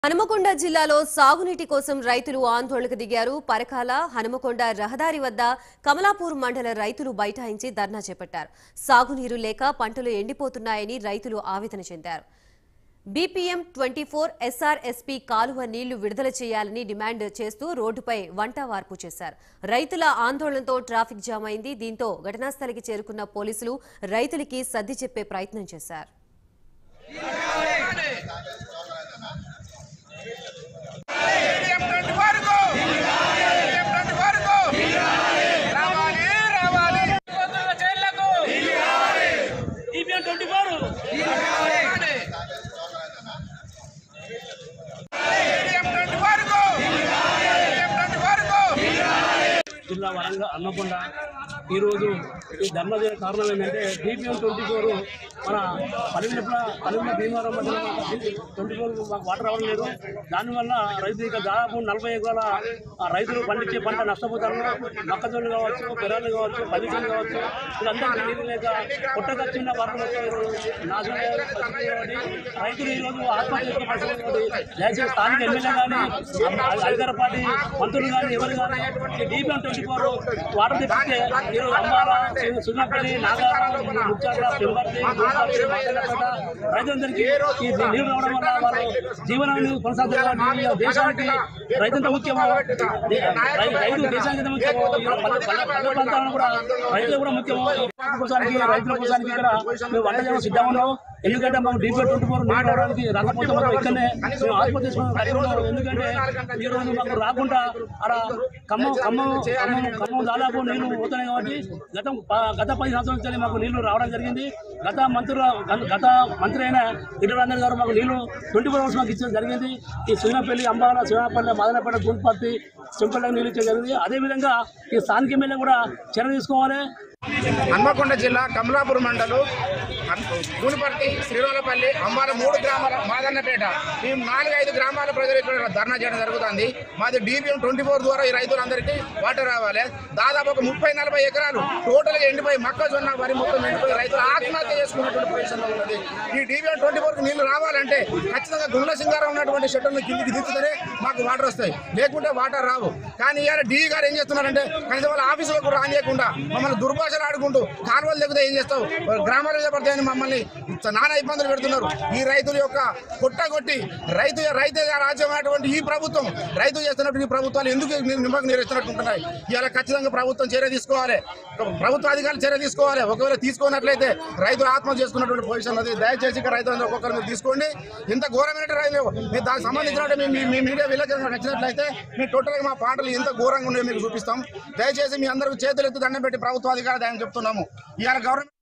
హనుమకొండ జిల్లాలో సాగునీటి కోసం రైతులు ఆందోళనకు దిగారు పరకాల హనుమకొండ రహదారి వద్ద కమలాపూర్ మండల రైతులు బైఠాయించి ధర్నా చేపట్టారు సాగునీరు లేక పంటలు ఎండిపోతున్నాయని రైతులు ఆవేదన చెందారు బీపీఎం ట్వంటీ ఫోర్ ఎస్ఆర్ఎస్పీ కాలువ నీళ్లు విడుదల చేయాలని డిమాండ్ చేస్తూ రోడ్డుపై వంట వార్పు చేశారు రైతుల ఆందోళనతో ట్రాఫిక్ జామ్ అయింది దీంతో ఘటనాస్థలికి చేరుకున్న పోలీసులు రైతులకి సర్ది చెప్పే ప్రయత్నం చేశారు ట్వంటీ వరకు ట్వంటీ వరకు రావాలి రావాలి జైళ్లకు ఈపీఎం ట్వంటీ ఫోర్ రావాలి ట్వంటీ వరకు ట్వంటీ వరకు జిల్లా వరంగల్ అన్నకొండ ఈరోజు ఈ ధర్నా చేయడం కారణం ఏంటంటే డిపిఎం ట్వంటీ ఫోర్ మన పన్నెండుల పన్నెండు భీమవరం మండలం ట్వంటీ ఫోర్ మాకు వాటర్ రావడం లేదు దానివల్ల రైతు ఇక దాదాపు నలభై ఎకరాల ఆ రైతులు పండించే పంట నష్టపోతారు మొక్కజొన్న కావచ్చు పెరాలు కావచ్చు పల్లికలు కావచ్చు వీళ్ళందరికీ నీళ్ళు లేక పుట్టకొచ్చిన వారం నాశనం అయ్యే పరిస్థితి కాబట్టి రైతులు ఈరోజు ఆత్మహత్య చేసుకునే పరిస్థితి ఉంది దయచేసి స్థానిక ఎమ్మెల్యే కానీ అధికార పార్టీ మంత్రులు కానీ ఎవరు కానీ డిపిఎం ట్వంటీ ఫోర్ వాటర్ తెప్పిస్తే ఈరోజు అంబాల సున్నపల్లి నాగారం ముచ్చాల పెంబర్తి గోపాలి మాటలపేట రైతులందరికీ ఈ నీరు రావడం వల్ల వాళ్ళు జీవనాన్ని కొనసాగుతున్నారు దేశానికి రైతంత ముఖ్యమో రై- రైతు దేశానికి ఎంత ముఖ్యమో ఇలా పల్లె పల్లె పల్లె ప్రాంతాలను కూడా రైతులు కూడా ముఖ్యమో కోసానికి రైతుల కోసానికి ఇక్కడ మేము వంట చేయడం సిద్ధంగా ఉన్నాం ఎందుకంటే మాకు డీపీ ట్వంటీ ఫోర్ నీరు రావడానికి రాకపోతే మనం ఇక్కడనే మేము ఆత్మహత్య చేసుకున్నాం కలిగి ఉన్నాం ఎందుకంటే ఈ రోజు మాకు రాకుండా అక్కడ ఖమ్మం ఖమ్మం ఖమ్మం ఖమ్మం దాదాపు నీళ్లు పోతున్నాయి కాబట్టి గతం ప- గత పది సంవత్సరాల నుంచి మాకు నీళ్లు రావడం జరిగింది గత మంత్రుల గత మంత్రి అయిన ఇటరాంజన్ గారు మాకు నీళ్లు ట్వంటీ ఫోర్ అవర్స్ మాకు ఇచ్చడం జరిగింది ఈ సునపల్లి అంబాల శివపల్లి మదనపేట గుంపత్తి చెంపల్లి నీళ్ళు ఇచ్చడం జరిగింది అదేవిధంగా ఈ స్థానిక ఎమ్మెల్యే కూడా చర్య తీసుకోవాలి హన్మకొండ జిల్లా కమలాపూర్ మండలం గునిపర్తి శ్రీరాలపల్లి అంబాల మూడు గ్రామాల మాదన్నపేట మేము నాలుగు ఐదు గ్రామాల ప్రజలు ఇక్కడ ధర్నా చేయడం జరుగుతుంది మాది డీపీఎం ట్వంటీ ఫోర్ ద్వారా ఈ రైతులందరికీ వాటర్ రావాలి దాదాపు ఒక ముప్పై నలభై ఎకరాలు టోటల్గా ఎండిపోయి మొక్కజొన్న వరి మొత్తం ఎండిపోయి రైతులు ఆత్మహత్య చేసుకున్నటువంటి పొజిషన్లో ఉన్నది ఈ డీపీఎం ట్వంటీ ఫోర్కి నీళ్లు రావాలంటే ఖచ్చితంగా గుండ్ల సింగారం ఉన్నటువంటి షట్టర్లు కిందికి దించుతేనే మాకు వాటర్ వస్తాయి లేకుంటే వాటర్ రావు కానీ ఇవాళ డీ గారు ఏం చేస్తున్నారంటే కనీసం వాళ్ళ ఆఫీసులకు రానియకుండా మమ్మల్ని దుర్భాషలు ఆడుకుంటూ కాలువలు దిగితే ఏం చేస్తావు గ్రామాల మీద పడతాయని మమ్మల్ని నానా ఇబ్బందులు పెడుతున్నారు ఈ రైతుల యొక్క కొట్టగొట్టి రైతు రైతు రాజ్యమైనటువంటి ఈ ప్రభుత్వం రైతు చేస్తున్నటువంటి ఈ ప్రభుత్వాలు ఎందుకు నిమ్మకం నీరెస్తున్నట్టుంటున్నాయి ఇవాళ ఖచ్చితంగా ప్రభుత్వం చర్య తీసుకోవాలి ప్రభుత్వ అధికారులు చర్య తీసుకోవాలి ఒకవేళ తీసుకున్నట్లయితే రైతులు ఆత్మహత్య చేసుకున్నటువంటి పొజిషన్ అది దయచేసి ఇక్కడ రైతులందరూ ఒక్కొక్కరు మీరు తీసుకోండి ఇంత ఘోరమైన రైతు మీరు దానికి సంబంధించినట్టు మీ- మీ- మీ మీడియా విలేకరులకు నచ్చినట్లయితే మీ టోటల్గా మా పాటలు ఎంత ఘోరంగా ఉన్నాయో మీకు చూపిస్తాం దయచేసి మీ అందరూ చేతులు ఎత్తి దండం పెట్టి ప్రభుత్వ అధికారులు ఆయన చెప్తున్నాము ఇవాళ గవర్నమెంట్